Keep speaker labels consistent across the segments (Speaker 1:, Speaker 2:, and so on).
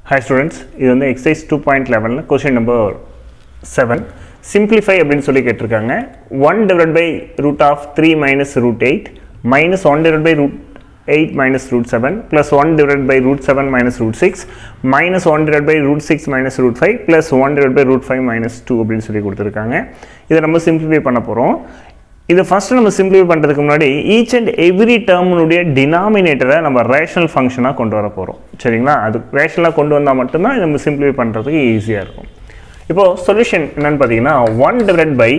Speaker 1: hi students இது வந்து exercise two point லெவனில் கொஸ்டின் நம்பர் செவன் சிம்பிளிஃபை அப்படின்னு சொல்லி கேட்டிருக்காங்க one divide by root of three minus root eight minus one divide by root eight minus root seven plus one divide by root seven minus root six minus one divide by root six minus root five plus one divide by root five minus two அப்படின்னு சொல்லி கொடுத்துருக்காங்க இதை நம்ம simplify பண்ண போகிறோம் இதை first நம்ம simplify பண்ணுறதுக்கு முன்னாடி ஈச் அண்ட் எவ்ரி டேர்முடைய டினாமினேட்டரை நம்ம ரேஷனல் ஃபங்க்ஷனாக கொண்டு வர போகிறோம் சரிங்களா அது ரேஷனலாக கொண்டு வந்தால் மட்டும்தான் இதை நம்ம சிம்பிளிஃபை பண்ணுறதுக்கு ஈஸியாக இருக்கும் இப்போது சொல்யூஷன் என்னென்னு பார்த்தீங்கன்னா one divide by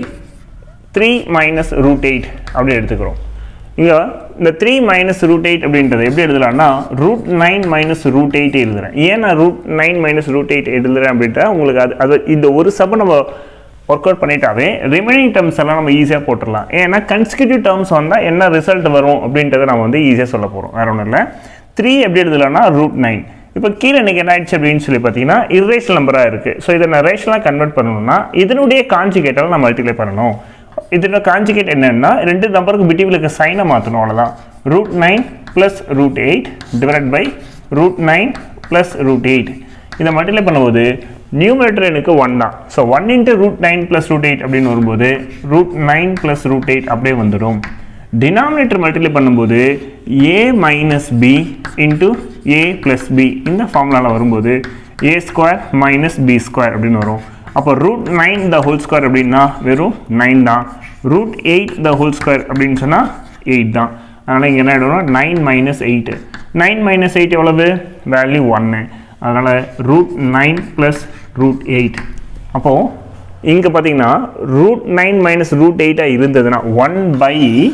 Speaker 1: three minus root eight அப்படி எடுத்துக்கிறோம் இங்கே இந்த த்ரீ மைனஸ் ரூட் எயிட் அப்படின்றது எப்படி எழுதலாம்னா root nine minus root eight எழுதுறேன் ஏன் நான் root nine minus root eight எழுதுறேன் அப்படின்ட்டு உங்களுக்கு அது அது இந்த ஒரு சப்பை நம்ம ஒர்க் அவுட் பண்ணிட்டாவே ரிமைனிங் டேர்ம்ஸ் எல்லாம் நம்ம ஈஸியாக போட்டுடலாம் ஏன்னா கன்ஸ்கியூட்டிவ் டேர்ம்ஸ் வந்தால் என்ன ரிசல்ட் வரும் அப்படின்றத நம்ம வந்து ஈஸியாக சொல்ல போகிறோம் வேற ஒன்றும் இல்லை த்ரீ எப்படி எழுதலாம்னா ரூட் நைன் இப்போ கீழே எனக்கு என்ன ஆயிடுச்சு அப்படின்னு சொல்லி பார்த்தீங்கன்னா இரேஷனல் நம்பராக இருக்குது ஸோ இதை நான் ரேஷனலாக கன்வெர்ட் பண்ணணும்னா இதனுடைய காஞ்சிகேட்டால் நான் மல்டிப்ளை பண்ணணும் இதோட காஞ்சிகேட் என்னன்னா ரெண்டு நம்பருக்கு பிட்டிவில் இருக்க சைனை மாற்றணும் அவ்வளோதான் root nine plus root eight divide by root nine plus root eight இதை மல்டிப்ளை பண்ணும்போது நியூமரேட்டர் எனக்கு ஒன் தான் so one into root nine plus root eight அப்படின்னு வரும்போது root nine plus root eight அப்படியே வந்துடும் டினாமினேட்டர் மல்டிப்ளை பண்ணும்போது A minus B into A plus B இந்த ஃபார்முலாவில் வரும்போது A square minus B square அப்படின்னு வரும் அப்போ root nine the whole square அப்படின்னா வெறும் நைன் தான் root eight the whole square அப்படின்னு சொன்னால் எயிட் தான் அதனால் இங்கே என்ன ஆகிடும்னா nine minus eight nine minus eight எவ்வளவு வேல்யூ ஒன்று அதனால் root nine plus root eight அப்போது இங்கே பார்த்தீங்கன்னா ரூட் நைன் மைனஸ் ரூட் எயிட்டாக இருந்ததுன்னா one by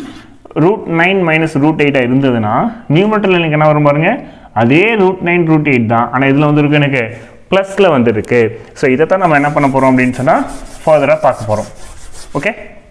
Speaker 1: root nine minus root எயிட்டாக இருந்ததுன்னா நியூமெட்டரில் எனக்கு என்ன வரும் பாருங்க அதே ரூட் நைன் ரூட் எயிட் தான் ஆனால் இதில் வந்து இருக்கு எனக்கு ப்ளஸில் வந்துருக்கு ஸோ இதை தான் நம்ம என்ன பண்ண போகிறோம் அப்படின்னு சொன்னால் ஃபர்தராக பார்க்க போகிறோம் ஓகே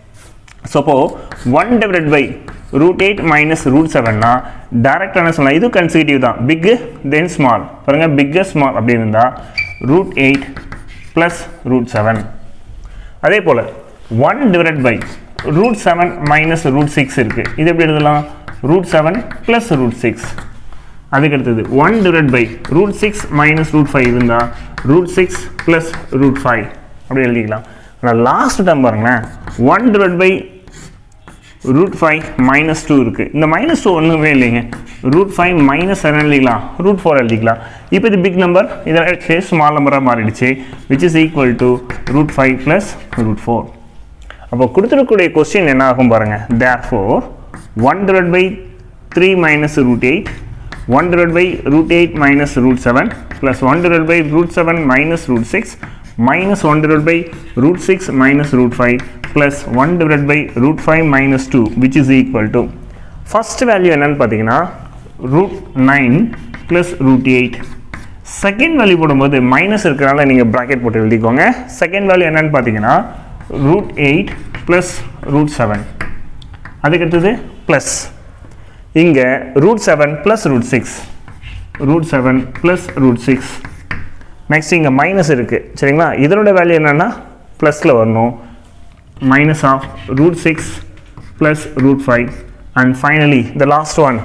Speaker 1: ஸோ அப்போது one divide by root eight minus root செவன்னா டேரக்டாக என்ன சொல்லலாம் இது கன்சிக்யூட்டிவ் தான் பிக்கு தென் ஸ்மால் பாருங்கள் பிக்கு ஸ்மால் அப்படி இருந்தால் root eight plus root seven அதே போல் one divide by root seven minus root six இருக்குது இது எப்படி எழுதலாம் root seven plus root six அதுக்கு அடுத்தது one divide by root six minus root five இருந்தால் root six plus root five அப்படி எழுதிக்கலாம் ஆனால் லாஸ்ட் டைம் பாருங்களேன் one divide by root five minus two இருக்குது இந்த மைனஸ் டூ ஒன்றுமே இல்லைங்க ரூட் ஃபைவ் மைனஸ் செவன் எழுதிக்கலாம் ரூட் ஃபோர் எழுதிக்கலாம் இப்போ இது பிக் நம்பர் இதில் ஸ்மால் நம்பராக மாறிடுச்சு which is equal to root five plus root four அப்போ கொடுத்துருக்கக்கூடிய கொஸ்டின் என்ன ஆகும் பாருங்கள் therefore one divide by three minus root eight one divide by root eight minus root seven plus one divide by root seven minus root six minus 1 divided by root 6 minus root 5 plus 1 divided by root 5 minus 2 which is equal to first value என்னன்னு பார்த்தீங்கன்னா root 9 plus root 8 second value போடும்போது minus இருக்கிறனால நீங்கள் bracket போட்டு எழுதிக்கோங்க second value என்னன்னு பார்த்தீங்கன்னா root eight plus root seven அதுக்கடுத்தது ப்ளஸ் இங்கே root seven plus root six root seven plus root six next இங்கே மைனஸ் இருக்குது சரிங்களா இதனோட வேல்யூ என்னென்னா ப்ளஸில் வரணும் minus of root six plus root five and finally the last one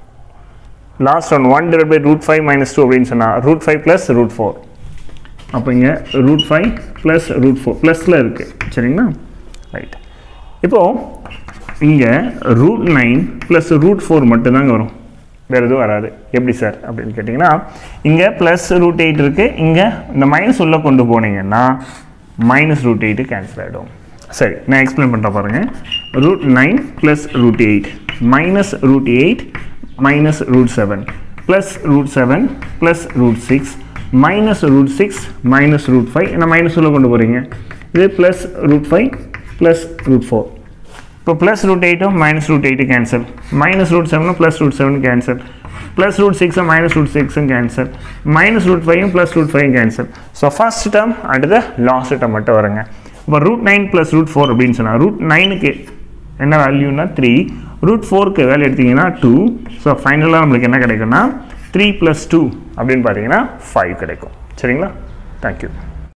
Speaker 1: last one one divide by root five minus two அப்படின்னு சொன்னால் root five plus root four அப்போ இங்கே root five plus root four ப்ளஸில் இருக்குது சரிங்களா right இப்போது இங்கே root nine plus root four மட்டும்தாங்க வரும் வேறு எதுவும் வராது எப்படி சார் அப்படின்னு கேட்டிங்கன்னா இங்கே ப்ளஸ் ரூட் எயிட் இருக்குது இங்கே இந்த மைனஸ் உள்ளே கொண்டு போனீங்கன்னா மைனஸ் ரூட் எயிட்டு கேன்சல் ஆகிடும் சரி நான் எக்ஸ்பிளைன் பண்ணுற பாருங்கள் root nine plus root eight minus root eight minus root seven plus root seven plus root six minus root six minus root five என்ன மைனஸ் உள்ள கொண்டு போகிறீங்க இது plus root five plus root four இப்போ plus root எயிட்டும் minus root eight cancel minus root செவனும் plus root seven cancel plus root சிக்ஸும் minus root சிக்ஸும் கேன்சல் மைனஸ் ரூட் ஃபைவும் plus root five cancel so first term அடுத்த last term மட்டும் வருங்க இப்போ root nine plus root four அப்படின்னு சொன்னால் ரூட் நைனுக்கு என்ன வேல்யூனா த்ரீ ரூட் ஃபோருக்கு வேல்யூ எடுத்தீங்கன்னா டூ ஸோ ஃபைனலாக நம்மளுக்கு என்ன கிடைக்கும்னா த்ரீ ப்ளஸ் டூ அப்படின்னு பார்த்தீங்கன்னா ஃபைவ் கிடைக்கும் சரிங்களா தேங்க்யூ